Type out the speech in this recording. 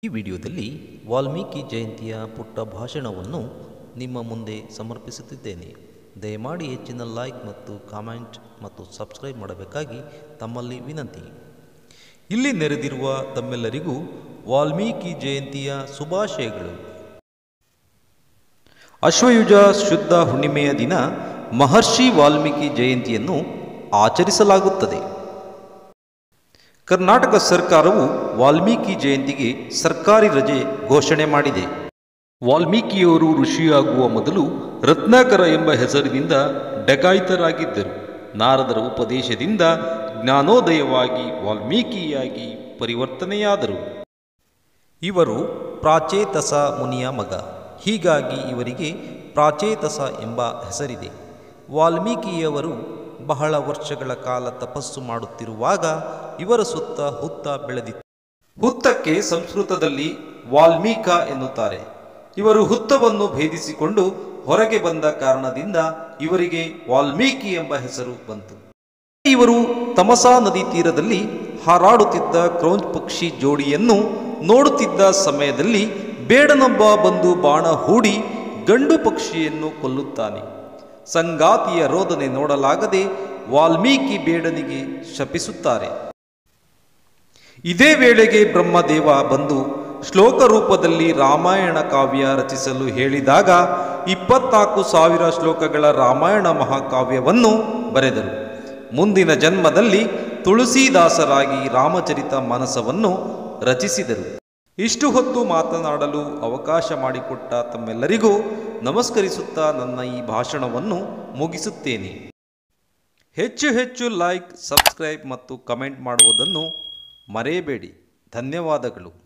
ಈ ವಿಡಿಯೋದಲ್ಲಿ ವಾಲ್ಮೀಕಿ ಜಯಂತಿಯ ಪುಟ್ಟ ಭಾಷಣವನ್ನು ನಿಮ್ಮ ಮುಂದೆ ಸಮರ್ಪಿಸುತ್ತಿದ್ದೇನೆ ದಯಮಾಡಿ ಹೆಚ್ಚಿನ ಲೈಕ್ ಮತ್ತು ಕಾಮೆಂಟ್ ಮತ್ತು ಸಬ್ಸ್ಕ್ರೈಬ್ ಮಾಡಬೇಕಾಗಿ ತಮ್ಮಲ್ಲಿ ವಿನಂತಿ ಇಲ್ಲಿ ನೆರೆದಿರುವ ತಮ್ಮೆಲ್ಲರಿಗೂ ವಾಲ್ಮೀಕಿ ಜಯಂತಿಯ ಶುಭಾಶಯಗಳು ಅಶ್ವಯುಜ ಶುದ್ಧ ಹುಣ್ಣಿಮೆಯ ದಿನ ಮಹರ್ಷಿ ವಾಲ್ಮೀಕಿ ಜಯಂತಿಯನ್ನು ಆಚರಿಸಲಾಗುತ್ತದೆ ಕರ್ನಾಟಕ ಸರ್ಕಾರವು ವಾಲ್ಮೀಕಿ ಜಯಂತಿಗೆ ಸರ್ಕಾರಿ ರಜೆ ಘೋಷಣೆ ಮಾಡಿದೆ ವಾಲ್ಮೀಕಿಯವರು ಋಷಿಯಾಗುವ ಮೊದಲು ರತ್ನಾಕರ ಎಂಬ ಹೆಸರಿನಿಂದ ಡಕಾಯಿತರಾಗಿದ್ದರು ನಾರದರ ಉಪದೇಶದಿಂದ ಜ್ಞಾನೋದಯವಾಗಿ ವಾಲ್ಮೀಕಿಯಾಗಿ ಪರಿವರ್ತನೆಯಾದರು ಇವರು ಪ್ರಾಚೇತಸ ಮುನಿಯ ಮಗ ಹೀಗಾಗಿ ಇವರಿಗೆ ಪ್ರಾಚೇತಸ ಎಂಬ ಹೆಸರಿದೆ ವಾಲ್ಮೀಕಿಯವರು ಬಹಳ ವರ್ಷಗಳ ಕಾಲ ತಪಸ್ಸು ಮಾಡುತ್ತಿರುವಾಗ ಇವರ ಸುತ್ತ ಹುತ್ತ ಬೆಳೆದಿತ್ತು ಹುತ್ತಕ್ಕೆ ಸಂಸ್ಕೃತದಲ್ಲಿ ವಾಲ್ಮೀಕ ಎನ್ನುತ್ತಾರೆ ಇವರು ಹುತ್ತವನ್ನು ಭೇದಿಸಿಕೊಂಡು ಹೊರಗೆ ಬಂದ ಕಾರಣದಿಂದ ಇವರಿಗೆ ವಾಲ್ಮೀಕಿ ಎಂಬ ಹೆಸರು ಬಂತು ಇವರು ತಮಸಾ ನದಿ ತೀರದಲ್ಲಿ ಹಾರಾಡುತ್ತಿದ್ದ ಕ್ರೌಂಚ್ ಪಕ್ಷಿ ಜೋಡಿಯನ್ನು ನೋಡುತ್ತಿದ್ದ ಸಮಯದಲ್ಲಿ ಬೇಡನೊಬ್ಬ ಬಂದು ಬಾಣ ಹೂಡಿ ಗಂಡು ಪಕ್ಷಿಯನ್ನು ಕೊಲ್ಲುತ್ತಾನೆ ಸಂಗಾತಿಯ ರೋದನೆ ನೋಡಲಾಗದೆ ವಾಲ್ಮೀಕಿ ಬೇಡನಿಗೆ ಶಪಿಸುತ್ತಾರೆ ಇದೇ ವೇಳೆಗೆ ಬ್ರಹ್ಮದೇವ ಬಂದು ಶ್ಲೋಕ ರೂಪದಲ್ಲಿ ರಾಮಾಯಣ ಕಾವ್ಯ ರಚಿಸಲು ಹೇಳಿದಾಗ ಇಪ್ಪತ್ನಾಲ್ಕು ಸಾವಿರ ಶ್ಲೋಕಗಳ ರಾಮಾಯಣ ಮಹಾಕಾವ್ಯವನ್ನು ಬರೆದರು ಮುಂದಿನ ಜನ್ಮದಲ್ಲಿ ತುಳಸೀದಾಸರಾಗಿ ರಾಮಚರಿತ ಮಾನಸವನ್ನು ರಚಿಸಿದರು ಇಷ್ಟು ಹೊತ್ತು ಮಾತನಾಡಲು ಅವಕಾಶ ಮಾಡಿಕೊಟ್ಟ ತಮ್ಮೆಲ್ಲರಿಗೂ ನಮಸ್ಕರಿಸುತ್ತಾ ನನ್ನ ಈ ಭಾಷಣವನ್ನು ಮುಗಿಸುತ್ತೇನೆ ಹೆಚ್ಚು ಹೆಚ್ಚು ಲೈಕ್ ಸಬ್ಸ್ಕ್ರೈಬ್ ಮತ್ತು ಕಮೆಂಟ್ ಮಾಡುವುದನ್ನು ಮರೆಯಬೇಡಿ ಧನ್ಯವಾದಗಳು